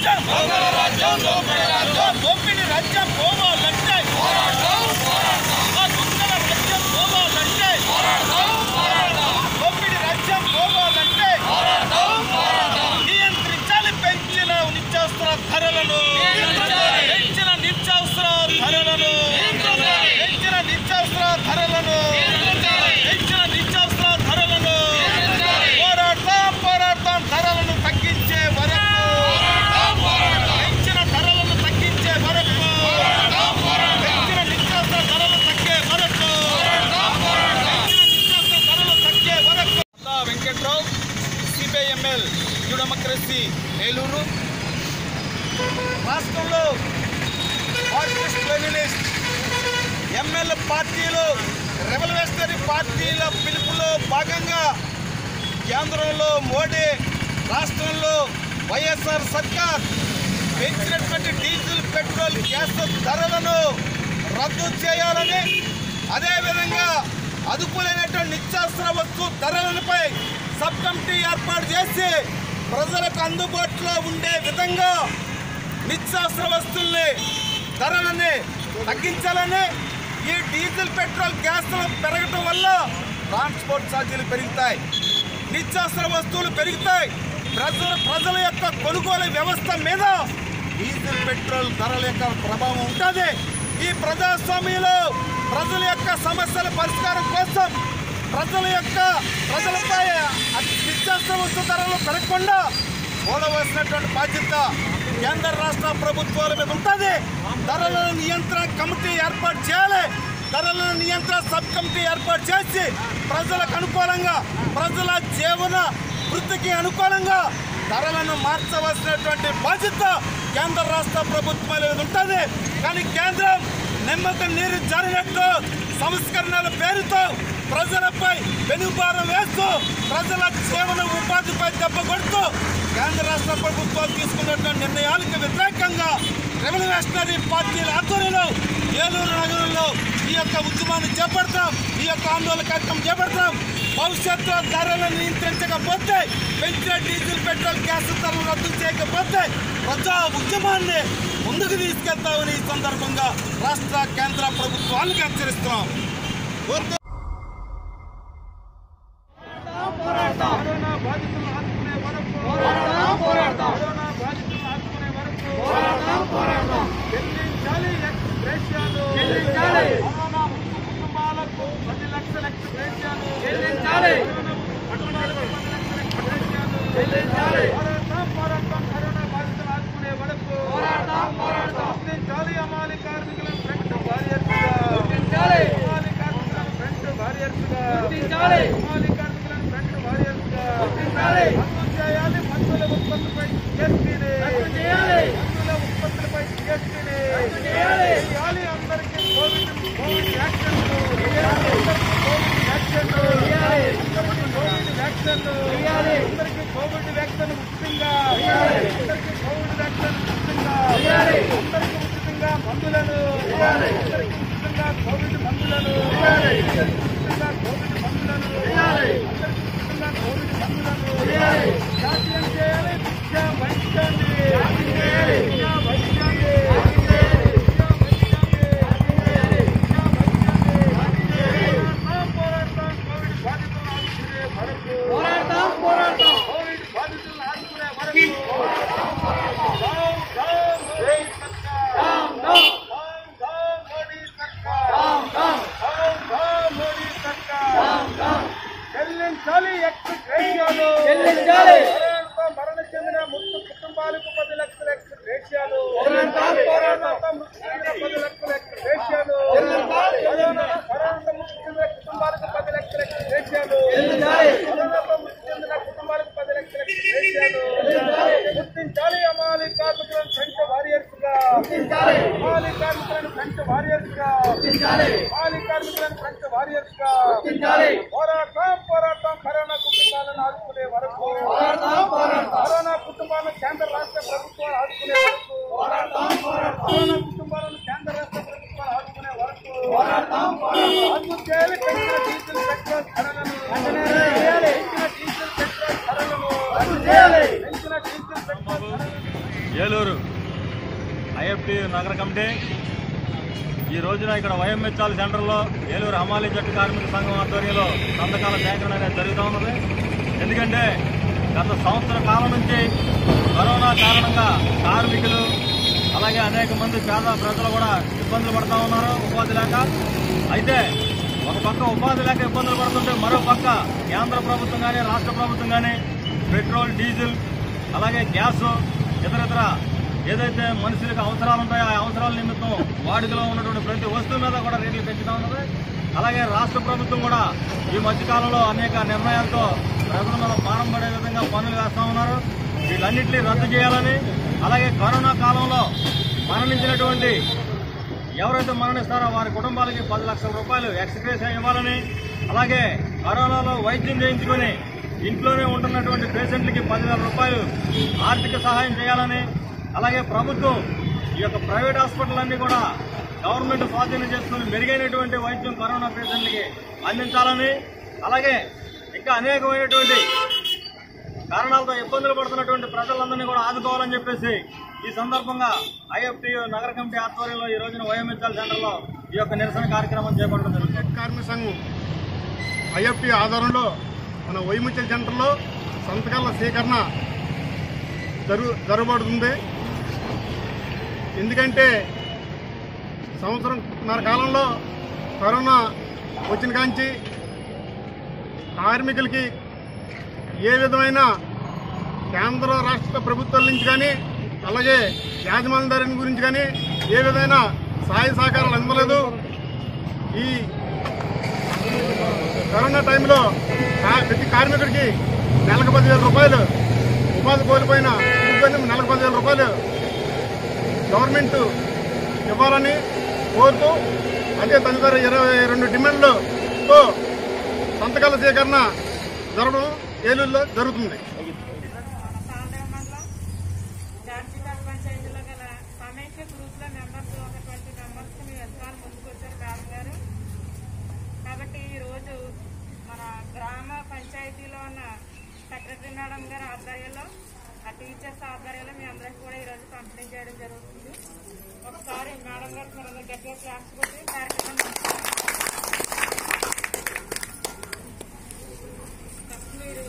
రాజ్యం దొంగల రాజ్యం దోపిడి రాజ్యం దోపిడి రాజ్యం పోవాలంటే ఆ దొంగల రాజ్యం పోవాలంటే దోపిడి రాజ్యం పోవాలంటే నియంత్రించాలి పెంచిన నిత్యావసర ధరలను పెంచిన నిత్యావసర ధరలను పెంచిన నిత్యావసర ధరలను పెంచిన నిత్యావసర ధరలను పోరాడతాం పోరాడతాం ధరలను తగ్గించే వరకు పెంచిన ధరలను తగ్గించే వరకు పెంచిన నిత్యావసర ధరలు తగ్గే వరకు పెంచిన నిత్యావసర ధరలు తగ్గే వరకు Venkatrao CPIML new democracy Eluru రాష్ట్రంలో మార్క్సిస్ట్ లెనినిస్ట్ ఎంఎల్ పార్టీలు రెవల్యూషనరీ పార్టీల పిలుపులో భాగంగా కేంద్రంలో మోడీ రాష్ట్రంలో వైఎస్ఆర్ సర్కార్ పెంచినటువంటి డీజిల్ పెట్రోల్ గ్యాస్ ధరలను రద్దు చేయాలని అదేవిధంగా అదుపులేనటువంటి నిత్యావసర వస్తు ధరలపై సబ్ కమిటీ ఏర్పాటు చేసి ప్రజలకు అందుబాటులో ఉండే విధంగా నిత్యావసర వస్తువుల్ని ధరలని తగ్గించాలని ఈ డీజిల్ పెట్రోల్ గ్యాస్ పెరగటం వల్ల ట్రాన్స్పోర్ట్ ఛార్జీలు పెరుగుతాయి నిత్యావసర వస్తువులు పెరుగుతాయి ప్రజల ప్రజల యొక్క కొనుగోలు వ్యవస్థ మీద డీజిల్ పెట్రోల్ ధరల యొక్క ప్రభావం ఉంటుంది ఈ ప్రజాస్వామ్యంలో ప్రజల యొక్క సమస్యల పరిష్కారం కోసం ప్రజల యొక్క ప్రజలపై అతి నిత్యావసర వస్తు ధరలు పెరగకుండా చూడవలసినటువంటి బాధ్యత కేంద్ర రాష్ట్ర ప్రభుత్వాల మీద ఉంటుంది ధరల నియంత్రణ కమిటీ ఏర్పాటు చేయాలి ధరల నియంత్రణ సబ్ కమిటీ ఏర్పాటు చేసి ప్రజలకు అనుకూలంగా ప్రజల జీవన వృద్ధికి అనుకూలంగా ధరలను మార్చవలసినటువంటి బాధ్యత కేంద్ర రాష్ట్ర ప్రభుత్వాల మీద ఉంటుంది కానీ కేంద్రం నిమ్మక నీరు జారినట్టు సంస్కరణల పేరుతో ప్రజలపై వెనుబారం వేస్తూ ప్రజల జీవన ఉపాధిపై దెబ్బ కొడుతూ కేంద్ర రాష్ట్ర ప్రభుత్వాలు తీసుకున్నటువంటి నిర్ణయాలకు వ్యతిరేకంగా రెవల్యూషనరీ పార్టీల ఆధ్వర్యంలో ఏలూరు నగరంలో ఈ యొక్క ఉద్యమాన్ని చేపడతాం ఈ యొక్క ఆందోళన కార్యక్రమం చేపడతాం భవిష్యత్తులో ధరలను నియంత్రించకపోతే పెంచిన డీజిల్ పెట్రోల్ గ్యాస్ ధరలు రద్దు చేయకపోతే ప్రజా ఉద్యమాన్ని ముందుకు తీసుకెళ్తామని ఈ సందర్భంగా రాష్ట్ర కేంద్ర ప్రభుత్వాలకు హెచ్చరిస్తున్నాం కోరుతూ- కరోనా బాధితులను ఆదుకునే వరకు కరోనా బాధితులను ఆదుకునే వరకు చెల్లించాలి ఎక్స్ గ్రేషియాలు కరోనా ముక్త కుటుంబాలకు పది లక్షల ఎక్స్ గ్రేషియాలు కరోనా ముక్త కుటుంబాలకు పది లక్షల ఎక్స్ గ్రేషియాలు పోరాటం పోరాటం కరోనా బాధితులను ఆదుకునే వరకు గుర్తించాలి అమాలి కార్మికులను ఫ్రంట్ వారియర్స్గా అమాలి కార్మికులను ఫ్రంట్ వారియర్స్గా అమాలి కార్మికులను ఫ్రంట్ వారియర్స్గా రద్దు చేయాలి మందుల ఉత్పత్తిపై జీఎస్టీని మందుల ఉత్పత్తులపై జీఎస్టీని చేయాలి అందరికీ కోవిడ్ కోవిడ్ వ్యాక్సిన్లు అందరికీ కోవిడ్ వ్యాక్సిన్లు అందరికీ కోవిడ్ వ్యాక్సిన్లు అందరికీ కోవిడ్ వ్యాక్సిన్ ఉచితంగా అందరికీ కోవిడ్ వ్యాక్సిన్ ఉచితంగా అందరికీ ఉచితంగా మందులను అందరికీ ఉచితంగా కోవిడ్ మందులను అందరికీ ఉచితంగా కోవిడ్ మందులను అందరికీ ఉచితంగా కోవిడ్ మందులను జాతీయం చేయాలి విద్యా వైద్యాన్ని విద్యా వైద్యాన్ని విద్యా వైద్యాన్ని పోరాడతాం కోవిడ్ బాధితులను ఆదుకునే వరకు పోరాడతాం పోరాడతాం కోవిడ్ బాధితులను ఆదుకునే వరకు డౌన్ డౌన్ మోడీ సర్కార్ డౌన్ డౌన్ డౌన్ మోడీ సర్కార్ డౌన్ డౌన్ డౌన్ మోడీ సర్కార్ చెల్లించాలి ఎక్స్ గ్రేషియాలు చెల్లించాలి మరణ చెందిన ముక్త కుటుంబాలకు పది లక్షల ఎక్స్ గ్రేషియాలు పోరాటంతో మృతి చెందిన పది లక్షల ఎక్స్ గ్రేషియాలు కరోనాతో మృతి చెందిన కుటుంబాలకు పది లక్షల ఎక్స్ గ్రేషియాలు కరోనాతో మృతి చెందిన కుటుంబాలకు పది లక్షల ఎక్స్ గ్రేషియాలు గుర్తించాలి అమాలి కార్మికులను ఫ్రంట్ వారియర్స్ గా అమాలి కార్మికులను ఫ్రంట్ వారియర్స్ గా అమాలి కార్మికులను ఫ్రంట్ వారియర్స్ గా పోరాటం పోరాటం కరోనా కుటుంబాలను ఆదుకునే వరకు కరోనా కుటుంబాలను కేంద్ర రాష్ట్ర ప్రభుత్వాలు ఆదుకునే వరకు కరోనా కుటుంబాలను కేంద్ర రాష్ట్ర ప్రభుత్వాలు ఆదుకునే వరకు రద్దు చేయాలి పెంచిన డీజిల్ పెట్రోల్ ధరలను పెంచిన డీజిల్ పెట్రోల్ ధరలను పెంచిన డీజిల్ పెట్రోల్ ధరలను ఏలూరు ఐఎఫ్టి నగర కమిటీ ఈ రోజున ఇక్కడ వైఎంహెచ్ఆల్ సెంటర్లో ఏలూరు హమాలీ జట్టు కార్మిక సంఘం ఆధ్వర్యంలో సంతకాల సేకరణ అనేది జరుగుతూ ఉన్నది ఎందుకంటే గత సంవత్సర కాలం నుంచి కరోనా కారణంగా కార్మికులు అలాగే అనేక మంది పేద ప్రజలు కూడా ఇబ్బందులు పడుతూ ఉన్నారు ఉపాధి లేక అయితే ఒక పక్క ఉపాధి లేక ఇబ్బందులు పడుతుంటే మరో పక్క కేంద్ర ప్రభుత్వం కానీ రాష్ట్ర ప్రభుత్వం కానీ పెట్రోల్ డీజిల్ అలాగే గ్యాస్ ఇతర ఇతర ఏదైతే మనుషులకు అవసరాలు ఉంటాయో ఆ అవసరాల నిమిత్తం వాడుకలో ఉన్నటువంటి ప్రతి వస్తువు మీద కూడా రేట్లు పెంచుతా ఉన్నది అలాగే రాష్ట్ర ప్రభుత్వం కూడా ఈ మధ్యకాలంలో అనేక నిర్ణయాలతో ప్రజల మీద భారం పడే విధంగా పనులు వేస్తా ఉన్నారు వీటన్నిటిని రద్దు చేయాలని అలాగే కరోనా కాలంలో మరణించినటువంటి ఎవరైతే మరణిస్తారో వారి కుటుంబాలకి పది లక్షల రూపాయలు ఎక్స్గ్రేస్ ఇవ్వాలని అలాగే కరోనాలో వైద్యం చేయించుకొని ఇంట్లోనే ఉంటున్నటువంటి పేషెంట్లకి పదివేల రూపాయలు ఆర్థిక సహాయం చేయాలని అలాగే ప్రభుత్వం ఈ యొక్క ప్రైవేట్ హాస్పిటల్ అన్ని కూడా గవర్నమెంట్ స్వాధీనం చేసుకుని మెరుగైనటువంటి వైద్యం కరోనా పేషెంట్లకి అందించాలని అలాగే ఇంకా అనేకమైనటువంటి కారణాలతో ఇబ్బందులు పడుతున్నటువంటి ప్రజలందరినీ కూడా ఆదుకోవాలని చెప్పేసి ఈ సందర్భంగా ఐఎఫ్టి నగర కమిటీ ఆధ్వర్యంలో ఈ రోజున వైఎంహెచ్ఎల్ సెంటర్లో ఈ యొక్క నిరసన కార్యక్రమం చేపట్టడం జరుగుతుంది కార్మిక సంఘం ఐఎఫ్టి ఆధారంలో మన వైముచ్చల్ సెంటర్లో సంతకాల సేకరణ జరుగు జరగబడుతుంది ఎందుకంటే సంవత్సరంన్నర కాలంలో కరోనా వచ్చిన కాంచి కార్మికులకి ఏ విధమైన కేంద్ర రాష్ట్ర ప్రభుత్వాల నుంచి కానీ అలాగే యాజమాన్యదారుని గురించి కానీ ఏ విధమైన సహాయ సహకారాలు అందలేదు ఈ కరోనా టైంలో కా- ప్రతి కార్మికుడికి నెలకు పదివేల రూపాయలు ఉపాధి కోల్పోయిన ఉద్యోగం నెలకు పదివేల రూపాయలు గవర్నమెంట్ ఇవ్వాలని కోరుతూ అదే తదితర ఇరవై రెండు డిమాండ్లతో సంతకాల సేకరణ జరగడం ఏలూరులో జరుగుతుంది తాండవ మండలం జార్జిపేట పంచాయతీలో గల సమైక్య గ్రూప్లో మెంబర్స్ ఉన్నటువంటి మెంబర్స్ మీ యజమాని ముందుకు వచ్చారు మేడం గారు కాబట్టి ఈరోజు మన గ్రామ పంచాయతీలో ఉన్న సెక్రటరీ మేడం గారి ఆధ్వర్యంలో ఆ టీచర్స్ ఆధ్వర్యంలో మీ అందరికి కూడా ఈరోజు పంపిణీ చేయడం జరుగుతుంది ఒకసారి మేడం గారికి మీరు అందరూ గట్టిగా క్లాస్ కొట్టి కార్యక్రమం నడుపుతారు. మీరు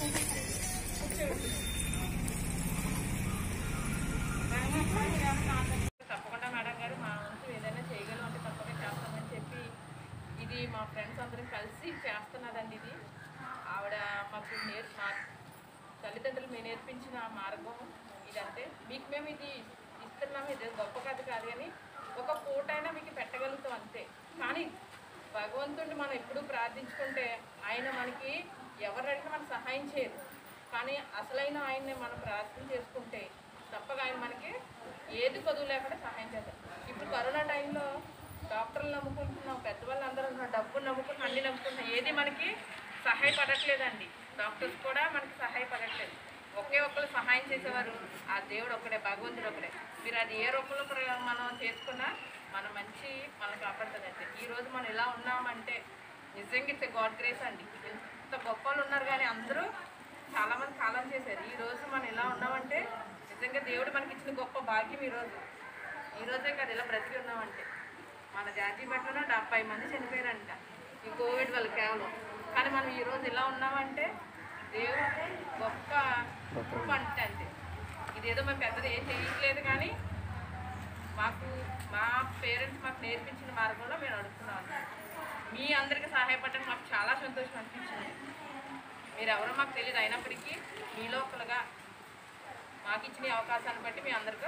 తప్పకుండా మేడం గారు మా వంతు ఏదైనా చేయగలం అంటే తప్పకుండా చేస్తామని చెప్పి ఇది మా ఫ్రెండ్స్ అందరం కలిసి చేస్తున్నదండి ఇది ఆవిడ మాకు నేర్ మా తల్లిదండ్రులు మేము నేర్పించిన మార్గం ఇదంటే మీకు మేము ఇది ఇస్తున్నాము ఇది గొప్ప కథ కాదు కానీ ఒక పూటైనా మీకు పెట్టగలుగుతాం అంతే కానీ భగవంతుడిని మనం ఎప్పుడూ ప్రార్థించుకుంటే ఆయన మనకి ఎవరైనా మనకు సహాయం చేయరు కానీ అసలైన ఆయన్ని మనం ప్రార్థన చేసుకుంటే తప్పక ఆయన మనకి ఏది కొదువు లేకుండా సహాయం చేస్తారు ఇప్పుడు కరోనా టైంలో డాక్టర్లు నమ్ముకుంటున్నాం పెద్దవాళ్ళు అందరూ డబ్బులు నమ్ముకుంటున్నాం అన్ని నమ్ముకుంటున్నాం ఏది మనకి సహాయపడట్లేదండి డాక్టర్స్ కూడా మనకి సహాయపడట్లేదు ఒకే ఒక్కరు సహాయం చేసేవారు ఆ దేవుడు ఒక్కడే భగవంతుడు ఒక్కడే మీరు అది ఏ రూపంలో ప్ర- మనం చేసుకున్నా మన మంచి మనం కాపాడుతుందండి ఈ రోజు మనం ఇలా ఉన్నామంటే నిజంగా ఇట్స్ గాడ్ గ్రేస్ అండి ఎంత గొప్ప వాళ్ళు ఉన్నారు కానీ అందరూ చాలా మంది కాలం చేశారు ఈ రోజు మనం ఇలా ఉన్నామంటే నిజంగా దేవుడు మనకి ఇచ్చిన గొప్ప భాగ్యం ఈ రోజు ఈ రోజే కాదు ఇలా బ్రతికి ఉన్నామంటే మన జాతీయపట్నంలో డెబ్బై మంది చనిపోయారంట ఈ కోవిడ్ వల్ల కేవలం కానీ మనం ఈ రోజు ఇలా ఉన్నామంటే దేవుడు గొప్ప గొప్ప అంటే అంతే ఇదేదో మేము పెద్దది ఏం చేయట్లేదు కానీ మాకు మా పేరెంట్స్ మాకు నేర్పించిన మార్గంలో మేము నడుస్తున్నాం మీ అందరికీ సహాయపడడానికి మాకు చాలా సంతోషం అనిపించింది మీరు ఎవరో మాకు తెలియదు అయినప్పటికీ మీలో ఒకరుగా మాకు ఇచ్చిన ఈ అవకాశాన్ని బట్టి మీ అందరికీ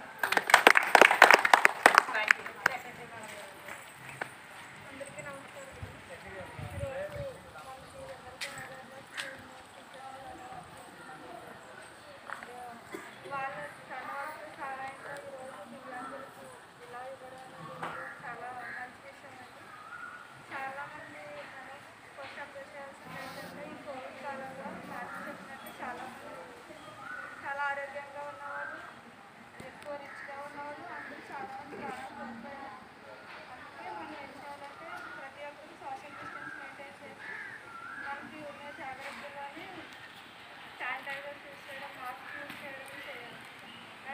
థ్యాంక్ యూ అందరికీ నమస్కారం ఈరోజు వాళ్ళ చదవాల్సిన సహాయంతో ఈరోజు దివ్యాంగులకు ఇలా ఇవ్వడం అనేది చాలా మంచి విషయం అండి చాలామంది మనం ఫస్ట్ అప్రోచ్ చేయాల్సింది ఏంటంటే ఈ కోవిడ్ కాలంలో మ్యాథ్స్ చెప్పినట్టు చాలామంది చాలా ఆరోగ్యంగా ఉన్నవాళ్ళు ఎక్కువ రిచ్గా ఉన్నవాళ్ళు అందరూ చాలామంది ప్రాణాలు కోల్పోయారు అందుకే మనం ఏం చేయాలంటే ప్రతి ఒక్కరికి సోషల్ డిస్టెన్స్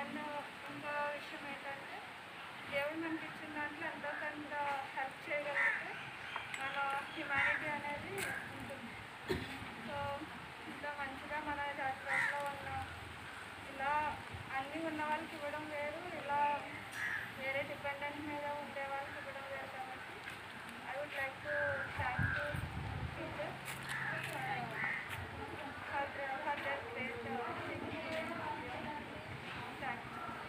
అండ్ ఇంకో విషయం ఏంటంటే దేవుడు మనకి ఇచ్చిన దాంట్లో ఎంతో కొంత హెల్ప్ చేయగలిగితే మన హ్యుమానిటీ అనేది ఉంటుంది సో ఇంత మంచిగా మన జాతరలో ఉన్న ఇలా అన్నీ ఉన్న వాళ్ళకి ఇవ్వడం వేరు ఇలా వేరే డిపెండెంట్ మీద ఉండే వాళ్ళకి ఇవ్వడం వేరు కాబట్టి I would like to thank to teacher for for their great thank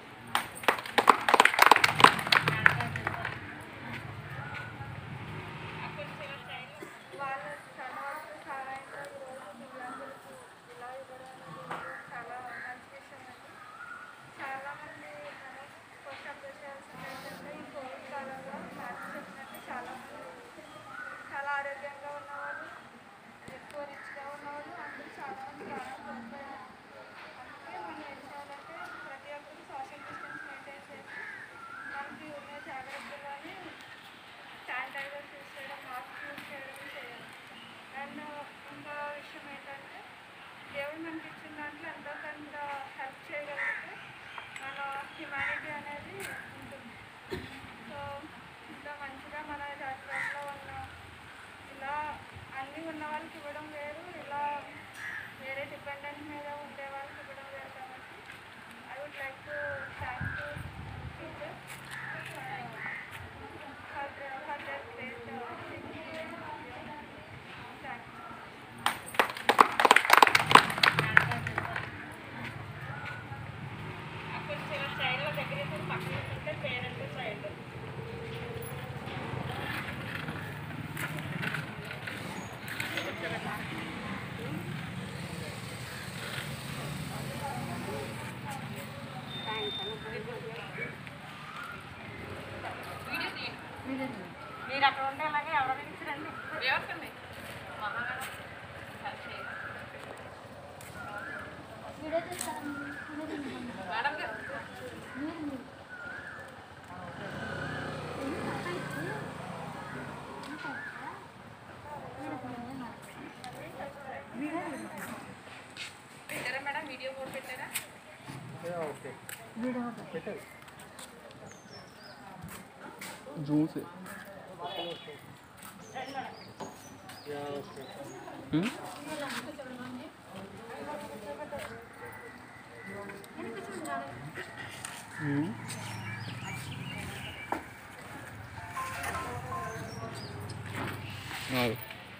వాళ్ళ చదవాల్సిన సహాయంతో ఈరోజు దివ్యాంగులకు ఇలా ఇవ్వడం అనేది చాలా మంచి విషయం అండి చాలామంది మనం ఫస్ట్ అప్రోచ్ చేయాల్సింది ఏంటంటే ఈ కోవిడ్ కాలంలో మ్యాథ్స్ చెప్పినట్టు చాలామంది చాలా ఆరోగ్యంగా ఉన్నవాళ్ళు ఎక్కువ రిచ్గా ఉన్నవాళ్ళు అందరూ చాలామంది ప్రాణాలు కోల్పోయారు అందుకే మనం ఏం చేయాలంటే ప్రతి ఒక్కరు సోషల్ డిస్టెన్స్ మెయింటైన్ చేసి మనకి ఉన్న జాగ్రత్తలని శానిటైజర్ యూస్ చేయడం మాస్క్ యూస్ చేయడం చేయాలి అండ్ ఇంకో విషయం ఏంటంటే దేవుడు మనకి ఇచ్చిన దాంట్లో ఎంతో కొంత హెల్ప్ చేయగలిగితే మన హ్యుమానిటీ అనేది ఉంటుంది సో ఇంత మంచిగా మన జాతరలో ఉన్న ఇలా అన్నీ ఉన్న వాళ్ళకి ఇవ్వడం వేరు ఇలా వేరే డిపెండెంట్ మీద ఉండే వాళ్ళకి ఇవ్వడం వేరు కాబట్టి I would like to thank to teacher for for their great thank కొంచెం చైల్డ్ దగ్గర పక్కన ఉంటే పేరెంట్ చైల్డ్ మీరు అక్కడ ఉండేలాగా ఎవరైనా ఇచ్చిరండి ఎవరికండి మహారాణా హెల్ప్ చేయాలి మేడం గారు పెట్టారా మేడం వీడియో కూడా పెట్టారా जूम से हम्म? हम्म? हाँ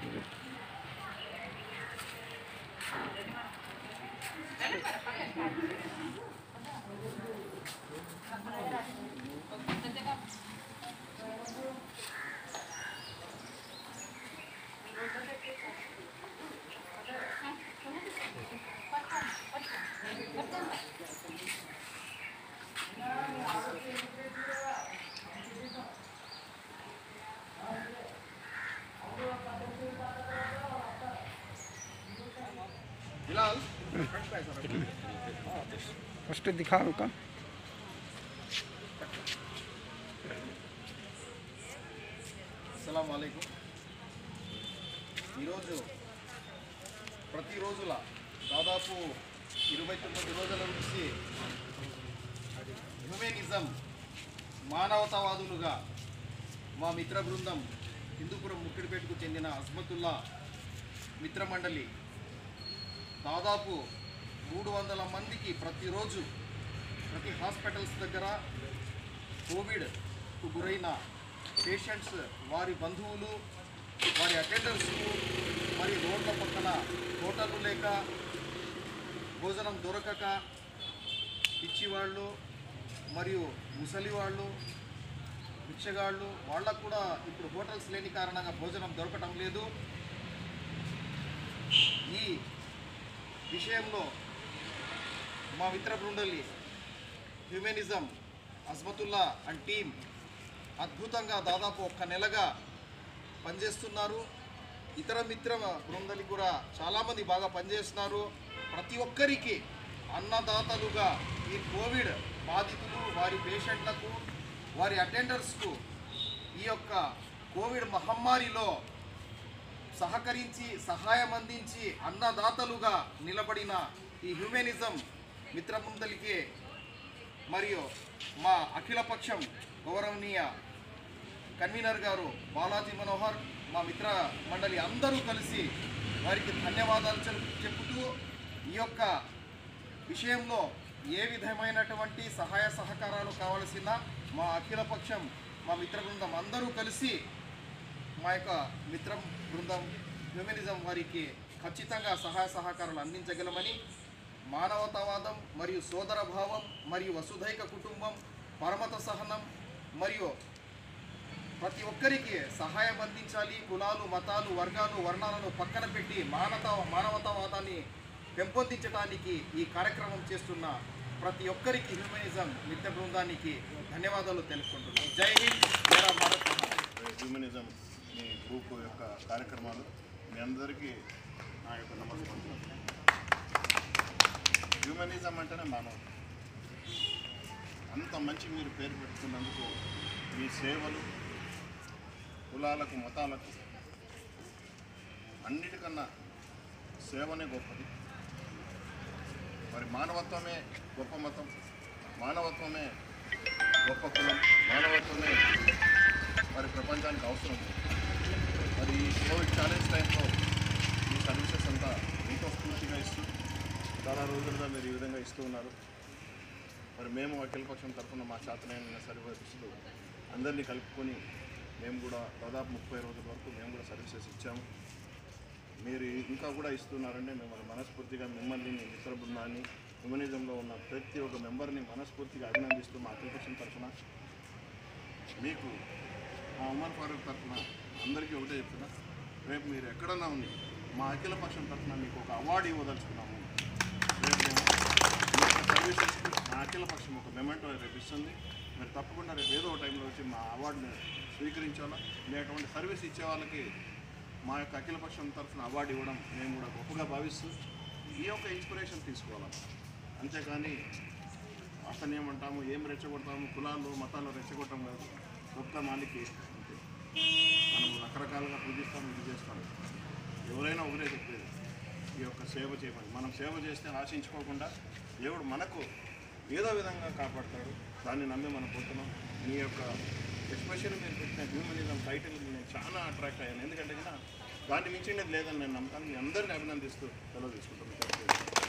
फर्स्ट दिखा रुका అస్సలం వాలేకుం ఈరోజు ప్రతిరోజుల దాదాపు ఇరవై తొమ్మిది రోజుల నుంచి హ్యూమెనిజం మానవతావాదులుగా మా మిత్ర బృందం హిందూపురం ముక్కిడిపేటకు చెందిన అస్మతుల్లా మిత్రమండలి దాదాపు మూడు వందల మందికి ప్రతిరోజు ప్రతి హాస్పిటల్స్ దగ్గర కోవిడ్కు గురైన పేషెంట్స్ వారి బంధువులు వారి అటెండర్స్కు మరి రోడ్ల పక్కన హోటళ్ళు లేక భోజనం దొరకక పిచ్చివాళ్ళు మరియు ముసలి వాళ్ళు భిక్షగాళ్ళు వాళ్ళకు కూడా ఇప్పుడు హోటల్స్ లేని కారణంగా భోజనం దొరకటం లేదు ఈ విషయంలో మా మిత్ర బృందలి హ్యూమెనిజం అజ్మతుల్లా అండ్ టీం అద్భుతంగా దాదాపు ఒక్క నెలగా పనిచేస్తున్నారు ఇతర మిత్ర బృందలి కూడా చాలామంది బాగా పనిచేస్తున్నారు ప్రతి ఒక్కరికి అన్నదాతలుగా ఈ కోవిడ్ బాధితులు వారి పేషెంట్లకు వారి అటెండర్స్కు ఈ యొక్క కోవిడ్ మహమ్మారిలో సహకరించి సహాయం అందించి అన్నదాతలుగా నిలబడిన ఈ హ్యూమెనిజం మిత్రబృందలికి మరియు మా అఖిలపక్షం గౌరవనీయ కన్వీనర్ గారు బాలాజీ మనోహర్ మా మిత్ర మండలి అందరూ కలిసి వారికి ధన్యవాదాలు చెల్- చెప్పుతూ ఈ యొక్క విషయంలో ఏ విధమైనటువంటి సహాయ సహకారాలు కావలసిన మా అఖిలపక్షం మా మిత్ర బృందం అందరూ కలిసి మా యొక్క మిత్ర బృందం హ్యూమనిజం వారికి ఖచ్చితంగా సహాయ సహకారాలు అందించగలమని మానవతావాదం మరియు సోదర భావం మరియు వసుధైక కుటుంబం పరమత సహనం మరియు ప్రతి ఒక్కరికి సహాయం అందించాలి కులాలు మతాలు వర్గాలు వర్ణాలను పక్కన పెట్టి మానవత మానవతావాదాన్ని పెంపొందించడానికి ఈ కార్యక్రమం చేస్తున్న ప్రతి ఒక్కరికి హ్యూమనిజం మిత్ర బృందానికి ధన్యవాదాలు తెలుపుకుంటున్నాను జై హింద్ మేరా భారత్ మహాన్. హ్యూమనిజం మీ గ్రూప్ యొక్క కార్యక్రమాలు మీ అందరికీ నా యొక్క నమస్కారం హ్యూమనిజం అంటేనే మానవ అంత మంచి మీరు పేరు పెట్టుకున్నందుకు మీ సేవలు కులాలకు మతాలకు అన్నిటికన్నా సేవనే గొప్పది మరి మానవత్వమే గొప్ప మతం మానవత్వమే గొప్ప కులం మానవత్వమే మరి ప్రపంచానికి అవసరం మరి ఈ కోవిడ్ ఛాలెంజ్ టైంలో మీ సర్వీసెస్ అంతా ఎంతో స్ఫూర్తిగా ఇస్తూ చాలా రోజులుగా మీరు ఈ విధంగా ఇస్తూ ఉన్నారు మరి మేము అఖిలపక్షం తరఫున మా చేతనైన సర్వీసులు అందరినీ కలుపుకొని మేము కూడా దాదాపు ముప్పై రోజుల వరకు మేము కూడా సర్వీసెస్ ఇచ్చాము మీరు ఇంకా కూడా ఇస్తున్నారంటే మిమ్మల్ని మనస్ఫూర్తిగా మిమ్మల్ని మీ మిత్ర బృందాన్ని హ్యూమనిజంలో ఉన్న ప్రతి ఒక్క మెంబర్ని మనస్ఫూర్తిగా అభినందిస్తూ మా అఖిలపక్షం తరఫున మీకు మా ఉమర్ ఫారూక్ తరఫున అందరికీ ఒకటే చెప్తున్నా రేపు మీరు ఎక్కడన్నా ఉంది మా అఖిల పక్షం తరఫున మీకు ఒక అవార్డు ఇవ్వదలుచుకున్నాము రేపు మేము మీ యొక్క సర్వీసెస్కి మా అఖిల పక్షం ఒక మెమెంటో రేపు ఇస్తుంది మీరు తప్పకుండా రేపు ఏదో ఒక టైంలో వచ్చి మా అవార్డుని స్వీకరించాలా మీ అటువంటి సర్వీస్ ఇచ్చే వాళ్ళకి మా యొక్క అఖిల పక్షం తరఫున అవార్డు ఇవ్వడం మేము కూడా గొప్పగా భావిస్తూ ఈ యొక్క ఇన్స్పిరేషన్ తీసుకోవాలి అంతేకాని అతను ఏమంటాము ఏం రెచ్చగొడతాము కులాలు మతాలు రెచ్చగొట్టడం కాదు ఒక్క మాలికి అంతే మనం రకరకాలుగా పూజిస్తాం ఇది చేస్తాం ఎవరైనా ఒకరే చెప్పేది ఈ యొక్క సేవ చేయమని మనం సేవ చేస్తే ఆశించుకోకుండా దేవుడు మనకు ఏదో విధంగా కాపాడతాడు దాన్ని నమ్మి మనం పోతున్నాం మీ యొక్క ఎస్పెషల్లీ మీరు పెట్టిన హ్యూమనిజం టైటిల్ నేను చాలా అట్రాక్ట్ అయ్యాను ఎందుకంటే కన్నా దాన్ని మించినది లేదని నేను నమ్ముతాను మీ అందరిని అభినందిస్తూ సెలవు తీసుకుంటాను